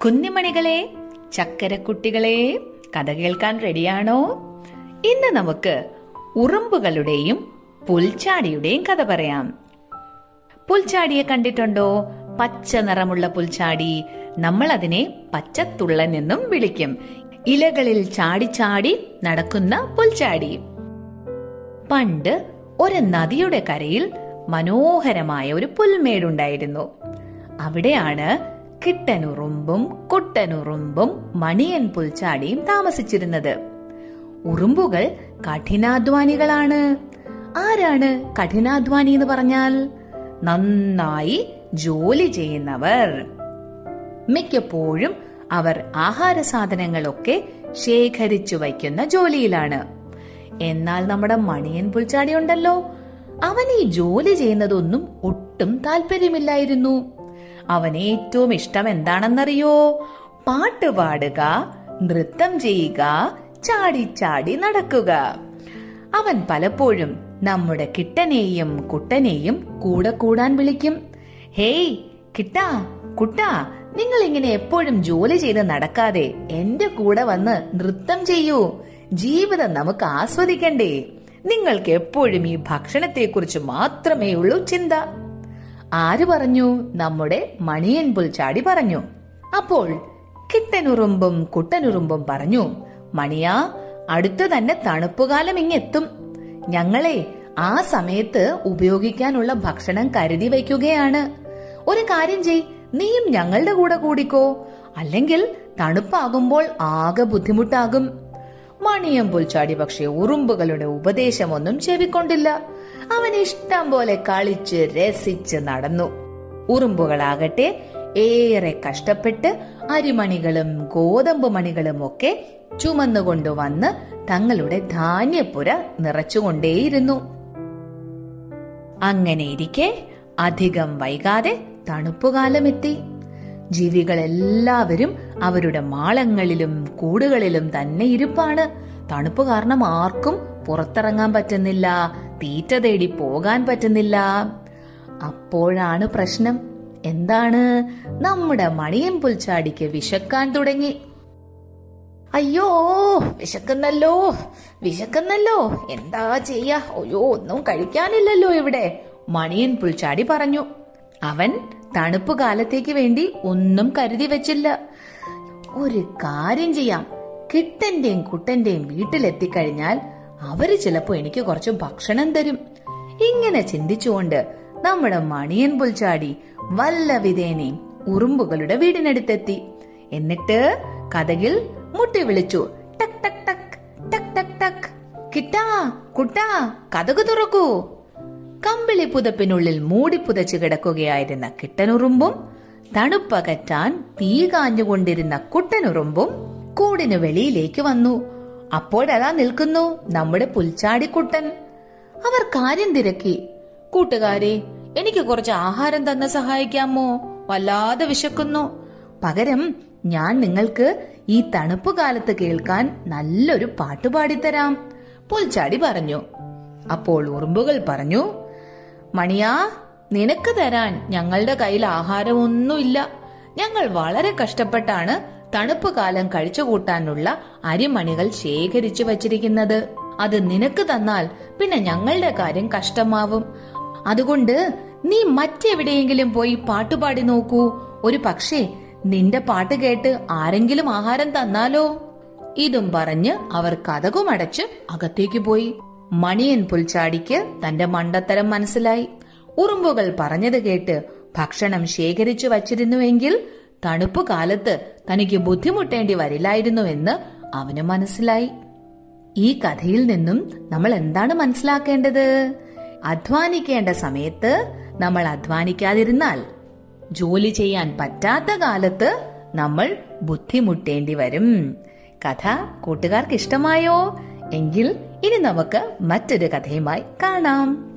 കുഞ്ഞുമണികളെ ചക്കരക്കുട്ടികളെ കഥ കേൾക്കാൻ റെഡിയാണോ ഇന്ന് നമുക്ക് ഉറുമ്പുകളുടെയും പുൽച്ചാടിയുടെയും കഥ പറയാം പുൽച്ചാടിയെ കണ്ടിട്ടുണ്ടോ പച്ച നിറമുള്ള പുൽച്ചാടി നമ്മൾ അതിനെ പച്ചത്തുള്ളൻ എന്നും വിളിക്കും ഇലകളിൽ ചാടി ചാടി നടക്കുന്ന പുൽച്ചാടി പണ്ട് ഒരു നദിയുടെ കരയിൽ മനോഹരമായ ഒരു പുൽമേടുണ്ടായിരുന്നു അവിടെയാണ് കിട്ടനുറുമ്പും കുട്ടനുറുമ്പും മണിയൻ പുൽച്ചാടിയും താമസിച്ചിരുന്നത് ഉറുമ്പുകൾ കഠിനാധ്വാനികളാണ് ആരാണ് കഠിനാധ്വാനി എന്ന് പറഞ്ഞാൽ നന്നായി ജോലി ചെയ്യുന്നവർ മിക്കപ്പോഴും അവർ ആഹാര സാധനങ്ങളൊക്കെ ശേഖരിച്ചു വയ്ക്കുന്ന ജോലിയിലാണ് എന്നാൽ നമ്മുടെ മണിയൻ പുൽച്ചാടി ഉണ്ടല്ലോ അവൻ ഈ ജോലി ചെയ്യുന്നതൊന്നും ഒട്ടും താല്പര്യമില്ലായിരുന്നു അവൻ ഏറ്റവും ഇഷ്ടം എന്താണെന്നറിയോ പാട്ട് പാടുക നൃത്തം ചെയ്യുക ചാടി ചാടി നടക്കുക അവൻ പലപ്പോഴും നമ്മുടെ കിട്ടനെയും കുട്ടനെയും കൂടെ കൂടാൻ വിളിക്കും ഹേയ് കിട്ടാ കുട്ടാ നിങ്ങൾ ഇങ്ങനെ എപ്പോഴും ജോലി ചെയ്ത് നടക്കാതെ എന്റെ കൂടെ വന്ന് നൃത്തം ചെയ്യൂ ജീവിതം നമുക്ക് ആസ്വദിക്കണ്ടേ നിങ്ങൾക്ക് എപ്പോഴും ഈ ഭക്ഷണത്തെക്കുറിച്ച് മാത്രമേ ഉള്ളൂ ചിന്ത ആര് പറഞ്ഞു നമ്മുടെ മണിയൻ പുൽച്ചാടി പറഞ്ഞു അപ്പോൾ കിട്ടനുറുമ്പും കുട്ടനുറുമ്പും പറഞ്ഞു മണിയാ അടുത്തു തന്നെ തണുപ്പുകാലം ഇങ്ങെത്തും ഞങ്ങളെ ആ സമയത്ത് ഉപയോഗിക്കാനുള്ള ഭക്ഷണം കരുതി വയ്ക്കുകയാണ് ഒരു കാര്യം ചെയ് നീയും ഞങ്ങളുടെ കൂടെ കൂടിക്കോ അല്ലെങ്കിൽ തണുപ്പാകുമ്പോൾ ആകെ ബുദ്ധിമുട്ടാകും മണിയം പുൽച്ചാടി പക്ഷെ ഉറുമ്പുകളുടെ ഉപദേശമൊന്നും ചെവിക്കൊണ്ടില്ല അവൻ ഇഷ്ടം പോലെ കളിച്ച് രസിച്ച് നടന്നു ഉറുമ്പുകളാകട്ടെ ഏറെ കഷ്ടപ്പെട്ട് അരിമണികളും ഗോതമ്പ് മണികളും ഒക്കെ ചുമന്നുകൊണ്ടുവന്ന് തങ്ങളുടെ ധാന്യപ്പുര നിറച്ചുകൊണ്ടേയിരുന്നു അങ്ങനെ ഇരിക്കെ അധികം വൈകാതെ തണുപ്പുകാലമെത്തി ജീവികളെല്ലാവരും അവരുടെ മാളങ്ങളിലും കൂടുകളിലും തന്നെ ഇരിപ്പാണ് തണുപ്പ് കാരണം ആർക്കും പുറത്തിറങ്ങാൻ പറ്റുന്നില്ല തീറ്റ തേടി പോകാൻ പറ്റുന്നില്ല അപ്പോഴാണ് പ്രശ്നം എന്താണ് നമ്മുടെ മണിയൻ പുൽച്ചാടിക്ക് വിശക്കാൻ തുടങ്ങി അയ്യോ വിശക്കുന്നല്ലോ വിശക്കുന്നല്ലോ എന്താ ചെയ്യാ അയ്യോ ഒന്നും കഴിക്കാനില്ലല്ലോ ഇവിടെ മണിയൻ പുൽച്ചാടി പറഞ്ഞു അവൻ തണുപ്പ് കാലത്തേക്ക് വേണ്ടി ഒന്നും കരുതി വെച്ചില്ല ഒരു കാര്യം ചെയ്യാം കിട്ടന്റെയും കുട്ടന്റെയും വീട്ടിലെത്തിക്കഴിഞ്ഞാൽ അവര് ചിലപ്പോ എനിക്ക് കുറച്ച് ഭക്ഷണം തരും ഇങ്ങനെ ചിന്തിച്ചുകൊണ്ട് നമ്മുടെ മണിയൻ പുൽച്ചാടി വല്ല വിധേനയും ഉറുമ്പുകളുടെ വീടിനടുത്തെത്തി എന്നിട്ട് കഥകിൽ മുട്ടി വിളിച്ചു ടക് ടക് ടക് ടക് ടക് ടക് കിട്ടാ കുട്ടാ കഥക് തുറക്കൂ കമ്പിളി പുതപ്പിനുള്ളിൽ മൂടിപ്പുതച്ച് കിടക്കുകയായിരുന്ന കിട്ടനുറുമ്പും തണുപ്പകറ്റാൻ തീ കാഞ്ഞുകൊണ്ടിരുന്ന കുട്ടനുറുമ്പും കൂടിന് വെളിയിലേക്ക് വന്നു അപ്പോഴതാ നിൽക്കുന്നു നമ്മുടെ പുൽച്ചാടിക്കുട്ടൻ അവർ കാര്യം തിരക്കി കൂട്ടുകാരെ എനിക്ക് കുറച്ച് ആഹാരം തന്ന് സഹായിക്കാമോ വല്ലാതെ വിശക്കുന്നു പകരം ഞാൻ നിങ്ങൾക്ക് ഈ തണുപ്പ് കാലത്ത് കേൾക്കാൻ നല്ലൊരു പാട്ട് പാടിത്തരാം പുൽച്ചാടി പറഞ്ഞു അപ്പോൾ ഉറുമ്പുകൾ പറഞ്ഞു മണിയാ നിനക്ക് തരാൻ ഞങ്ങളുടെ കയ്യിൽ ആഹാരമൊന്നുമില്ല ഞങ്ങൾ വളരെ കഷ്ടപ്പെട്ടാണ് തണുപ്പ് കാലം കഴിച്ചുകൂട്ടാനുള്ള അരിമണികൾ ശേഖരിച്ചു വച്ചിരിക്കുന്നത് അത് നിനക്ക് തന്നാൽ പിന്നെ ഞങ്ങളുടെ കാര്യം കഷ്ടമാവും അതുകൊണ്ട് നീ മറ്റെവിടെയെങ്കിലും പോയി പാട്ടുപാടി നോക്കൂ ഒരു പക്ഷേ നിന്റെ പാട്ട് കേട്ട് ആരെങ്കിലും ആഹാരം തന്നാലോ ഇതും പറഞ്ഞ് അവർ കഥകുമടച്ച് അകത്തേക്ക് പോയി മണിയൻ പുൽച്ചാടിക്ക് തന്റെ മണ്ടത്തരം മനസ്സിലായി ഉറുമ്പുകൾ പറഞ്ഞത് കേട്ട് ഭക്ഷണം ശേഖരിച്ചു വച്ചിരുന്നുവെങ്കിൽ തണുപ്പ് കാലത്ത് തനിക്ക് ബുദ്ധിമുട്ടേണ്ടി വരില്ലായിരുന്നുവെന്ന് അവന് മനസ്സിലായി ഈ കഥയിൽ നിന്നും നമ്മൾ എന്താണ് മനസ്സിലാക്കേണ്ടത് അധ്വാനിക്കേണ്ട സമയത്ത് നമ്മൾ അധ്വാനിക്കാതിരുന്നാൽ ജോലി ചെയ്യാൻ പറ്റാത്ത കാലത്ത് നമ്മൾ ബുദ്ധിമുട്ടേണ്ടി വരും കഥ കൂട്ടുകാർക്ക് ഇഷ്ടമായോ എങ്കിൽ ഇനി നമുക്ക് മറ്റൊരു കഥയുമായി കാണാം